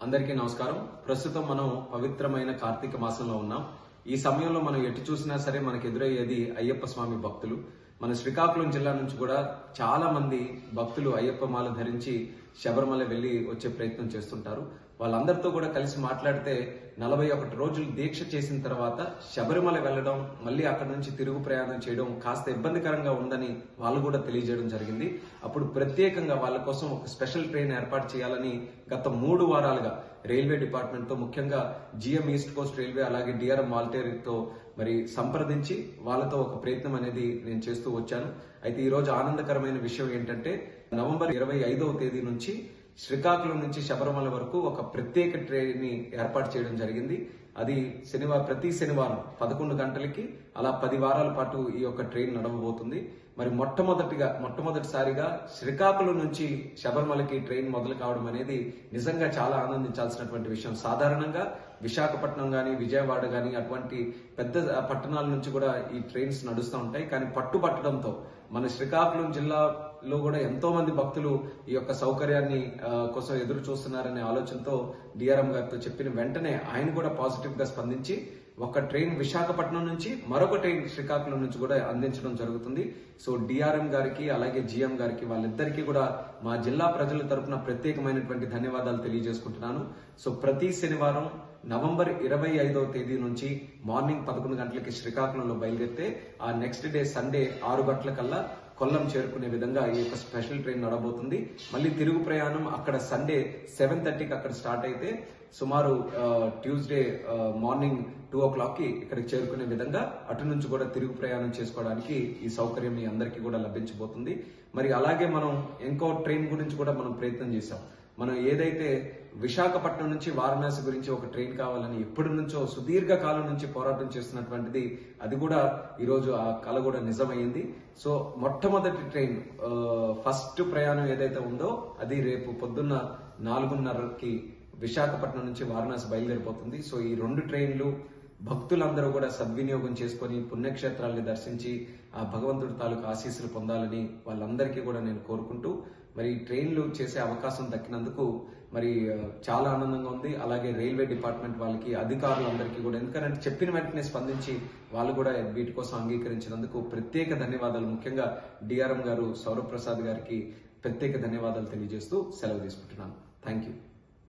అందరికీ నమస్కారం ప్రస్తుతం మనం పవిత్రమైన కార్తీక మాసంలో ఉన్నాం ఈ సమయంలో మనం ఎటు చూసినా సరే మనకు ఎదురయ్యేది అయ్యప్ప స్వామి భక్తులు మన శ్రీకాకుళం జిల్లా నుంచి కూడా చాలా మంది భక్తులు అయ్యప్ప మాల ధరించి శబరిమల వెళ్లి వచ్చే ప్రయత్నం చేస్తుంటారు వాళ్ళందరితో కూడా కలిసి మాట్లాడితే నలభై ఒకటి రోజులు దీక్ష చేసిన తర్వాత శబరిమల వెళ్ళడం మళ్ళీ అక్కడ నుంచి తిరుగు ప్రయాణం చేయడం కాస్త ఇబ్బందికరంగా ఉందని వాళ్ళు కూడా తెలియజేయడం జరిగింది అప్పుడు ప్రత్యేకంగా వాళ్ళ కోసం ఒక స్పెషల్ ట్రైన్ ఏర్పాటు చేయాలని గత మూడు వారాలుగా రైల్వే డిపార్ట్మెంట్ తో ముఖ్యంగా జిఎం ఈస్ట్ కోస్ట్ రైల్వే అలాగే డిఆర్ఎం మాల్టేరితో మరి సంప్రదించి వాళ్ళతో ఒక ప్రయత్నం అనేది నేను చేస్తూ వచ్చాను అయితే ఈ రోజు ఆనందకరమైన విషయం ఏంటంటే నవంబర్ ఇరవై ఐదవ తేదీ నుంచి శ్రీకాకుళం నుంచి శబరిమల వరకు ఒక ప్రత్యేక ట్రైన్ ని ఏర్పాటు చేయడం జరిగింది అది శనివారం ప్రతి శనివారం పదకొండు గంటలకి అలా పది వారాల పాటు ఈ యొక్క ట్రైన్ నడవబోతుంది మరి మొట్టమొదటిగా మొట్టమొదటిసారిగా శ్రీకాకుళం నుంచి శబరిమలకి ట్రైన్ మొదలు కావడం అనేది నిజంగా చాలా ఆనందించాల్సినటువంటి విషయం సాధారణంగా విశాఖపట్నం గాని విజయవాడ గాని అటువంటి పెద్ద పట్టణాల నుంచి కూడా ఈ ట్రైన్స్ నడుస్తూ ఉంటాయి కానీ పట్టుబట్టడంతో మన శ్రీకాకుళం జిల్లాలో కూడా ఎంతో మంది భక్తులు ఈ యొక్క సౌకర్యాన్ని ఆ, కోసం ఎదురు చూస్తున్నారనే ఆలోచనతో డిఆర్ఎం గారితో చెప్పిన వెంటనే ఆయన కూడా పాజిటివ్ గా స్పందించి ఒక ట్రైన్ విశాఖపట్నం నుంచి మరొక ట్రైన్ శ్రీకాకుళం నుంచి కూడా అందించడం జరుగుతుంది సో డిఆర్ఎం గారికి అలాగే జిఎం గారికి వాళ్ళిద్దరికీ కూడా మా జిల్లా ప్రజల తరపున ప్రత్యేకమైనటువంటి ధన్యవాదాలు తెలియజేసుకుంటున్నాను సో ప్రతి శనివారం నవంబర్ ఇరవై ఐదవ తేదీ నుంచి మార్నింగ్ పదకొండు గంటలకి శ్రీకాకుళంలో బయలుదేరితే ఆ నెక్స్ట్ డే సండే ఆరు గంటల కల్లా కొల్లం చేరుకునే విధంగా ఈ యొక్క స్పెషల్ ట్రైన్ నడబోతుంది మళ్ళీ తిరుగు ప్రయాణం అక్కడ సండే సెవెన్ థర్టీకి అక్కడ స్టార్ట్ అయితే సుమారు ఆ, ట్యూస్డే ఆ, మార్నింగ్ టూ ఓ క్లాక్ కి ఇక్కడికి చేరుకునే విధంగా అటు నుంచి కూడా తిరుగు ప్రయాణం చేసుకోవడానికి ఈ సౌకర్యం మీ అందరికీ కూడా లభించబోతుంది మరి అలాగే మనం ఇంకో ట్రైన్ గురించి కూడా మనం ప్రయత్నం చేశాం మనం ఏదైతే విశాఖపట్నం నుంచి వారణాసి గురించి ఒక ట్రైన్ కావాలని ఎప్పటి నుంచో సుదీర్ఘ కాలం నుంచి పోరాటం చేస్తున్నటువంటిది అది కూడా ఈ రోజు ఆ కళ కూడా నిజమైంది సో మొట్టమొదటి ట్రైన్ ఆ, ఫస్ట్ ప్రయాణం ఏదైతే ఉందో అది రేపు పొద్దున్న నాలుగున్నరకి విశాఖపట్నం నుంచి వారణాసి బయలుదేరిపోతుంది సో ఈ రెండు ట్రైన్లు భక్తులందరూ కూడా సద్వినియోగం చేసుకొని పుణ్యక్షేత్రాల్ని దర్శించి ఆ భగవంతుడి తాలూకు ఆశీస్సులు పొందాలని వాళ్ళందరికీ కూడా నేను కోరుకుంటూ మరి ఈ ట్రైన్లు చేసే అవకాశం దక్కినందుకు మరి ఆ, చాలా ఆనందంగా ఉంది అలాగే రైల్వే డిపార్ట్మెంట్ వాళ్ళకి అధికారులందరికీ కూడా ఎందుకంటే చెప్పిన వెంటనే స్పందించి వాళ్ళు కూడా వీటి కోసం అంగీకరించినందుకు ప్రత్యేక ధన్యవాదాలు ముఖ్యంగా డిఆర్ఎం గారు సౌరవ్ ప్రసాద్ గారికి ప్రత్యేక ధన్యవాదాలు తెలియజేస్తూ సెలవు తీసుకుంటున్నాను థ్యాంక్ యూ